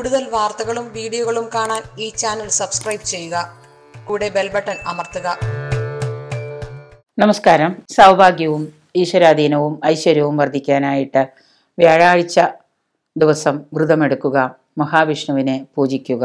കൂടുതൽ വാർത്തകളും വീഡിയോകളും കാണാൻ ഈ ചാനൽ സബ്സ്ക്രൈബ് ചെയ്യുക കൂടെ ബെൽ ബട്ടൺ അമർത്തുക നമസ്കാരം സൗഭാഗ്യവും ഈശ്വരാധീനവും ഐശ്വര്യവും വർദ്ധിക്കാനായിട്ട് വ്യാഴാഴ്ച ദിവസം വ്രതമെടുക്കുക മഹാവിഷ്ണുവിനെ പൂജിക്കുക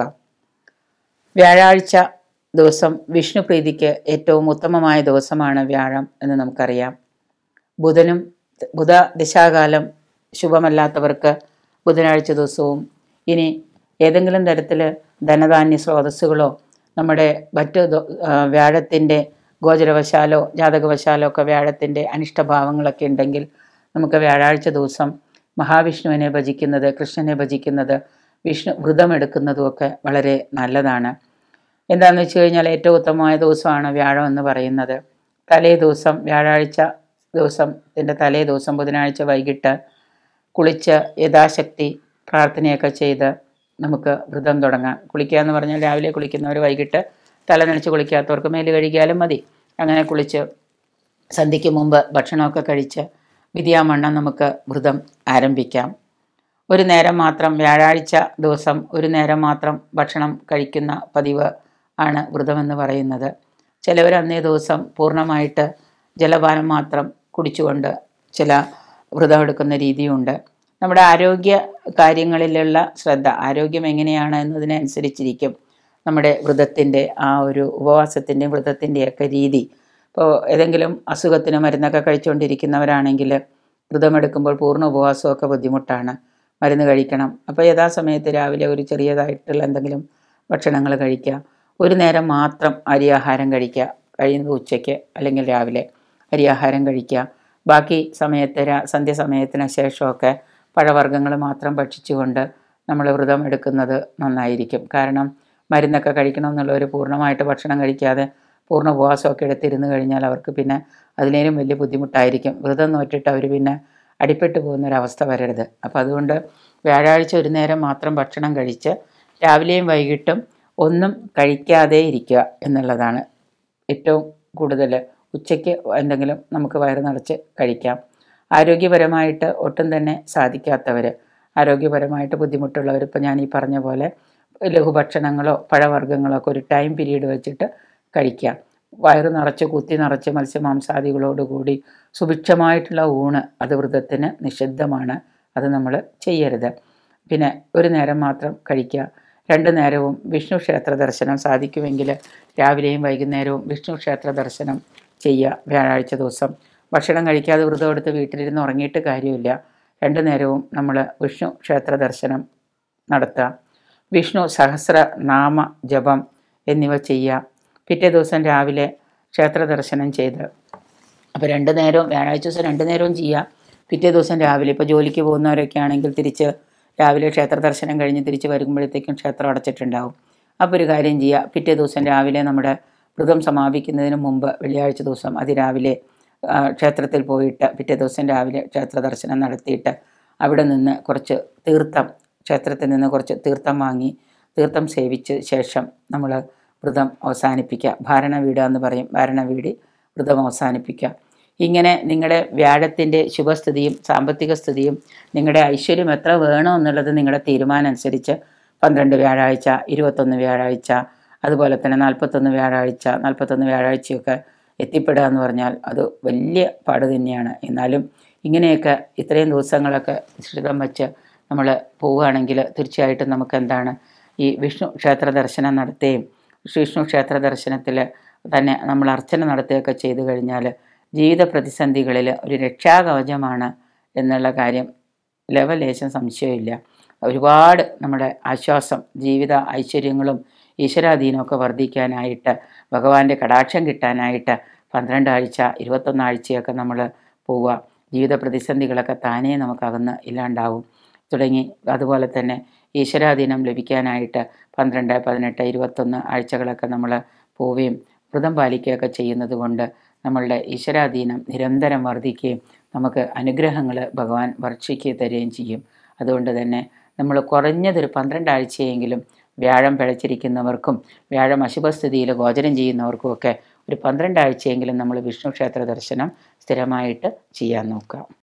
വ്യാഴാഴ്ച ദിവസം വിഷ്ണു പ്രീതിക്ക് ഏറ്റവും ഉത്തമമായ ദിവസമാണ് വ്യാഴം എന്ന് നമുക്കറിയാം ബുധനും ബുധ ദിശാകാലം ശുഭമല്ലാത്തവർക്ക് ബുധനാഴ്ച ദിവസവും ഇനി ഏതെങ്കിലും തരത്തിൽ ധനധാന്യ സ്രോതസ്സുകളോ നമ്മുടെ മറ്റ് ദോ- ആ, വ്യാഴത്തിൻ്റെ ഗോചരവശാലോ ജാതകവശാലോ ഒക്കെ വ്യാഴത്തിൻ്റെ അനിഷ്ടഭാവങ്ങളൊക്കെ ഉണ്ടെങ്കിൽ നമുക്ക് വ്യാഴാഴ്ച ദിവസം മഹാവിഷ്ണുവിനെ ഭജിക്കുന്നത് കൃഷ്ണനെ ഭജിക്കുന്നത് വിഷ്ണു വ്രതമെടുക്കുന്നതും ഒക്കെ വളരെ നല്ലതാണ് എന്താണെന്ന് വെച്ച് കഴിഞ്ഞാൽ ഏറ്റവും ഉത്തമമായ ദിവസമാണ് വ്യാഴം എന്ന് പറയുന്നത് തലേ ദിവസം വ്യാഴാഴ്ച ദിവസത്തിൻ്റെ തലേ ദിവസം ബുധനാഴ്ച വൈകിട്ട് കുളിച്ച് യഥാശക്തി പ്രാർത്ഥനയൊക്കെ ചെയ്ത് നമുക്ക് വ്രതം തുടങ്ങാം കുളിക്കുക എന്ന് പറഞ്ഞാൽ രാവിലെ കുളിക്കുന്നവർ വൈകിട്ട് തല നനച്ച് കുളിക്കാത്തവർക്ക് മേല് കഴുകിയാലും മതി അങ്ങനെ കുളിച്ച് സന്ധ്യയ്ക്ക് മുമ്പ് ഭക്ഷണമൊക്കെ കഴിച്ച് വിധിയാമണ്ണം നമുക്ക് വ്രതം ആരംഭിക്കാം ഒരു നേരം മാത്രം വ്യാഴാഴ്ച ദിവസം ഒരു നേരം മാത്രം ഭക്ഷണം കഴിക്കുന്ന പതിവ് ആണ് വ്രതമെന്ന് പറയുന്നത് ചിലവർ അന്നേ ദിവസം പൂർണ്ണമായിട്ട് ജലപാനം മാത്രം കുടിച്ചുകൊണ്ട് ചില വ്രതമെടുക്കുന്ന രീതിയുണ്ട് നമ്മുടെ ആരോഗ്യ കാര്യങ്ങളിലുള്ള ശ്രദ്ധ ആരോഗ്യം എങ്ങനെയാണ് എന്നതിനനുസരിച്ചിരിക്കും നമ്മുടെ വ്രതത്തിൻ്റെ ആ ഒരു ഉപവാസത്തിൻ്റെയും വ്രതത്തിൻ്റെയൊക്കെ രീതി ഇപ്പോൾ ഏതെങ്കിലും അസുഖത്തിന് മരുന്നൊക്കെ കഴിച്ചുകൊണ്ടിരിക്കുന്നവരാണെങ്കിൽ വ്രതമെടുക്കുമ്പോൾ പൂർണ്ണ ഉപവാസമൊക്കെ ബുദ്ധിമുട്ടാണ് മരുന്ന് കഴിക്കണം അപ്പോൾ യഥാസമയത്ത് രാവിലെ ഒരു ചെറിയതായിട്ടുള്ള എന്തെങ്കിലും ഭക്ഷണങ്ങൾ കഴിക്കുക ഒരു നേരം മാത്രം അരിയാഹാരം കഴിക്കുക കഴിയുന്നത് ഉച്ചയ്ക്ക് അല്ലെങ്കിൽ രാവിലെ അരിയാഹാരം കഴിക്കുക ബാക്കി സമയത്ത് രാ സന്ധ്യ സമയത്തിന് ശേഷമൊക്കെ പഴവർഗ്ഗങ്ങൾ മാത്രം ഭക്ഷിച്ചുകൊണ്ട് നമ്മൾ വ്രതം എടുക്കുന്നത് നന്നായിരിക്കും കാരണം മരുന്നൊക്കെ കഴിക്കണമെന്നുള്ളവർ പൂർണ്ണമായിട്ട് ഭക്ഷണം കഴിക്കാതെ പൂർണ്ണ ഉപവാസമൊക്കെ എടുത്തിരുന്ന് കഴിഞ്ഞാൽ അവർക്ക് പിന്നെ അതിനേലും വലിയ ബുദ്ധിമുട്ടായിരിക്കും വ്രതം നോറ്റിട്ട് അവർ പിന്നെ അടിപ്പെട്ടു പോകുന്നൊരവസ്ഥ വരരുത് അപ്പോൾ അതുകൊണ്ട് വ്യാഴാഴ്ച ഒരു നേരം മാത്രം ഭക്ഷണം കഴിച്ച് രാവിലെയും വൈകിട്ടും ഒന്നും കഴിക്കാതെ ഇരിക്കുക എന്നുള്ളതാണ് ഏറ്റവും കൂടുതൽ ഉച്ചയ്ക്ക് എന്തെങ്കിലും നമുക്ക് വയറ് നിറച്ച് കഴിക്കാം ആരോഗ്യപരമായിട്ട് ഒട്ടും തന്നെ സാധിക്കാത്തവർ ആരോഗ്യപരമായിട്ട് ബുദ്ധിമുട്ടുള്ളവർ ഇപ്പോൾ ഞാൻ ഈ പറഞ്ഞ പോലെ ലഘുഭക്ഷണങ്ങളോ പഴവർഗ്ഗങ്ങളോ ഒക്കെ ഒരു ടൈം പീരീഡ് വെച്ചിട്ട് കഴിക്കാം വയറ് നിറച്ച് കുത്തി നിറച്ച് മത്സ്യമാംസാദികളോടുകൂടി സുഭിക്ഷമായിട്ടുള്ള ഊണ് അത് വ്രതത്തിന് നിഷിദ്ധമാണ് അത് നമ്മൾ ചെയ്യരുത് പിന്നെ ഒരു നേരം മാത്രം കഴിക്കുക രണ്ട് നേരവും വിഷ്ണു ക്ഷേത്ര ദർശനം സാധിക്കുമെങ്കിൽ രാവിലെയും വൈകുന്നേരവും വിഷ്ണു ക്ഷേത്ര ദർശനം ചെയ്യുക വ്യാഴാഴ്ച ദിവസം ഭക്ഷണം കഴിക്കാതെ വ്രതം എടുത്ത് വീട്ടിലിരുന്ന് ഉറങ്ങിയിട്ട് കാര്യമില്ല രണ്ട് നേരവും നമ്മൾ വിഷ്ണു ക്ഷേത്ര ദർശനം നടത്തുക വിഷ്ണു സഹസ്ര നാമ ജപം എന്നിവ ചെയ്യുക പിറ്റേ ദിവസം രാവിലെ ക്ഷേത്ര ദർശനം ചെയ്ത് അപ്പോൾ രണ്ട് നേരവും വ്യാഴാഴ്ച ദിവസം രണ്ട് നേരവും ചെയ്യുക പിറ്റേ ദിവസം രാവിലെ ഇപ്പോൾ ജോലിക്ക് പോകുന്നവരൊക്കെ ആണെങ്കിൽ തിരിച്ച് രാവിലെ ക്ഷേത്ര ദർശനം കഴിഞ്ഞ് തിരിച്ച് വരുമ്പോഴത്തേക്കും ക്ഷേത്രം അടച്ചിട്ടുണ്ടാവും അപ്പോൾ ഒരു കാര്യം ചെയ്യുക പിറ്റേ ദിവസം രാവിലെ നമ്മുടെ വ്രതം സമാപിക്കുന്നതിന് മുമ്പ് വെള്ളിയാഴ്ച ദിവസം അതിരാവിലെ ആ, ക്ഷേത്രത്തിൽ പോയിട്ട് പിറ്റേ ദിവസം രാവിലെ ക്ഷേത്ര ദർശനം നടത്തിയിട്ട് അവിടെ നിന്ന് കുറച്ച് തീർത്ഥം ക്ഷേത്രത്തിൽ നിന്ന് കുറച്ച് തീർത്ഥം വാങ്ങി തീർത്ഥം സേവിച്ച് ശേഷം നമ്മൾ വ്രതം അവസാനിപ്പിക്കുക ഭാരണ വീട് എന്ന് പറയും ഭാരണ വീടി വ്രതം അവസാനിപ്പിക്കുക ഇങ്ങനെ നിങ്ങളുടെ വ്യാഴത്തിൻ്റെ ശുഭസ്ഥിതിയും സാമ്പത്തിക സ്ഥിതിയും നിങ്ങളുടെ ഐശ്വര്യം എത്ര വേണോ എന്നുള്ളത് നിങ്ങളുടെ തീരുമാനം അനുസരിച്ച് പന്ത്രണ്ട് വ്യാഴാഴ്ച ഇരുപത്തൊന്ന് വ്യാഴാഴ്ച അതുപോലെ തന്നെ നാൽപ്പത്തൊന്ന് വ്യാഴാഴ്ച നാൽപ്പത്തൊന്ന് വ്യാഴാഴ്ചയൊക്കെ എത്തിപ്പെടുക എന്ന് പറഞ്ഞാൽ അത് വലിയ പാട് തന്നെയാണ് എന്നാലും ഇങ്ങനെയൊക്കെ ഇത്രയും ദിവസങ്ങളൊക്കെ ശ്രിതം വെച്ച് നമ്മൾ പോവുകയാണെങ്കിൽ തീർച്ചയായിട്ടും നമുക്ക് എന്താണ് ഈ വിഷ്ണു ക്ഷേത്ര ദർശനം നടത്തുകയും വിഷ്ണു ക്ഷേത്ര ദർശനത്തിൽ തന്നെ നമ്മൾ അർച്ചന നടത്തുകയൊക്കെ ചെയ്തു കഴിഞ്ഞാൽ ജീവിത പ്രതിസന്ധികളിൽ ഒരു രക്ഷാകവചമാണ് എന്നുള്ള കാര്യം ലവലേശം സംശയമില്ല ഒരുപാട് നമ്മുടെ ആശ്വാസം ജീവിത ഐശ്വര്യങ്ങളും ഈശ്വരാധീനമൊക്കെ വർദ്ധിക്കാനായിട്ട് ഭഗവാന്റെ കടാക്ഷം കിട്ടാനായിട്ട് പന്ത്രണ്ട് ആഴ്ച ഇരുപത്തൊന്നാഴ്ചയൊക്കെ നമ്മൾ പോവുക ജീവിത പ്രതിസന്ധികളൊക്കെ താനേ നമുക്കകന്ന് ഇല്ലാണ്ടാവും തുടങ്ങി അതുപോലെ തന്നെ ഈശ്വരാധീനം ലഭിക്കാനായിട്ട് പന്ത്രണ്ട് പതിനെട്ട് ഇരുപത്തൊന്ന് ആഴ്ചകളൊക്കെ നമ്മൾ പോവുകയും വ്രതം പാലിക്കുകയൊക്കെ ചെയ്യുന്നത് കൊണ്ട് നമ്മളുടെ ഈശ്വരാധീനം നിരന്തരം വർദ്ധിക്കുകയും നമുക്ക് അനുഗ്രഹങ്ങൾ ഭഗവാൻ വർഷിക്കുക തരികയും ചെയ്യും അതുകൊണ്ട് തന്നെ നമ്മൾ കുറഞ്ഞതൊരു പന്ത്രണ്ട് ആഴ്ചയെങ്കിലും വ്യാഴം പിഴച്ചിരിക്കുന്നവർക്കും വ്യാഴം അശുഭസ്ഥിതിയിൽ ഗോചരം ചെയ്യുന്നവർക്കും ഒക്കെ ഒരു പന്ത്രണ്ട് ആഴ്ചയെങ്കിലും നമ്മൾ വിഷ്ണു ക്ഷേത്ര ദർശനം സ്ഥിരമായിട്ട് ചെയ്യാൻ നോക്കാം